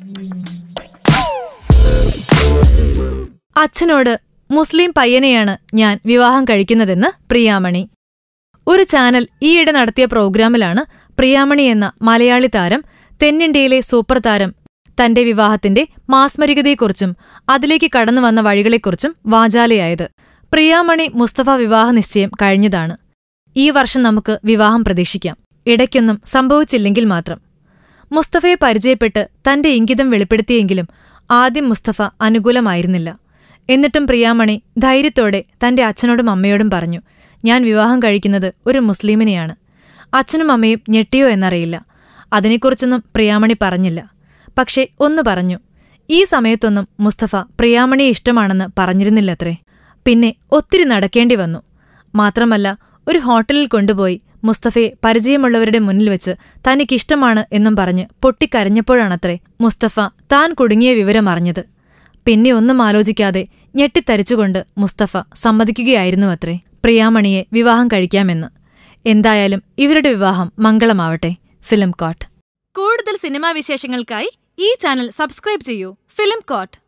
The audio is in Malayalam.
അച്ഛനോട് മുസ്ലിം പയ്യനെയാണ് ഞാൻ വിവാഹം കഴിക്കുന്നതെന്ന് പ്രിയാമണി ഒരു ചാനൽ ഈയിടെ നടത്തിയ പ്രോഗ്രാമിലാണ് പ്രിയാമണി എന്ന മലയാളി താരം തെന്നിന്ത്യയിലെ സൂപ്പർ താരം തന്റെ വിവാഹത്തിന്റെ മാസ്മരികതയെക്കുറിച്ചും അതിലേക്ക് കടന്നുവന്ന വഴികളെക്കുറിച്ചും വാചാലയായത് പ്രിയാമണി മുസ്തഫ വിവാഹ നിശ്ചയം കഴിഞ്ഞതാണ് ഈ വർഷം നമുക്ക് വിവാഹം പ്രതീക്ഷിക്കാം ഇടയ്ക്കൊന്നും സംഭവിച്ചില്ലെങ്കിൽ മാത്രം മുസ്തഫയെ പരിചയപ്പെട്ട് തന്റെ ഇംഗിതം വെളിപ്പെടുത്തിയെങ്കിലും ആദ്യം മുസ്തഫ അനുകൂലമായിരുന്നില്ല എന്നിട്ടും പ്രിയാമണി ധൈര്യത്തോടെ തന്റെ അച്ഛനോടും അമ്മയോടും പറഞ്ഞു ഞാൻ വിവാഹം കഴിക്കുന്നത് ഒരു മുസ്ലിമിനെയാണ് അച്ഛനും അമ്മയും ഞെട്ടിയോ എന്നറിയില്ല അതിനെക്കുറിച്ചൊന്നും പ്രിയാമണി പറഞ്ഞില്ല പക്ഷേ ഒന്ന് പറഞ്ഞു ഈ സമയത്തൊന്നും മുസ്തഫ പ്രിയാമണിയെ ഇഷ്ടമാണെന്ന് പറഞ്ഞിരുന്നില്ലത്രേ പിന്നെ ഒത്തിരി നടക്കേണ്ടി വന്നു മാത്രമല്ല ഒരു ഹോട്ടലിൽ കൊണ്ടുപോയി മുസ്തഫയെ പരിചയമുള്ളവരുടെ മുന്നിൽ വെച്ച് തനിക്കിഷ്ടമാണ് എന്നും പറഞ്ഞ് പൊട്ടിക്കരഞ്ഞപ്പോഴാണത്രേ മുസ്തഫ താൻ കുടുങ്ങിയ വിവരം അറിഞ്ഞത് പിന്നെ ഒന്നും ആലോചിക്കാതെ ഞെട്ടിത്തരിച്ചുകൊണ്ട് മുസ്തഫ സമ്മതിക്കുകയായിരുന്നു അത്രേ പ്രിയാമണിയെ വിവാഹം കഴിക്കാമെന്ന് എന്തായാലും ഇവരുടെ വിവാഹം മംഗളമാവട്ടെ ഫിലിം കോട്ട് കൂടുതൽ സിനിമാ വിശേഷങ്ങൾക്കായി ഈ ചാനൽ സബ്സ്ക്രൈബ് ചെയ്യൂ ഫിലിം കോട്ട്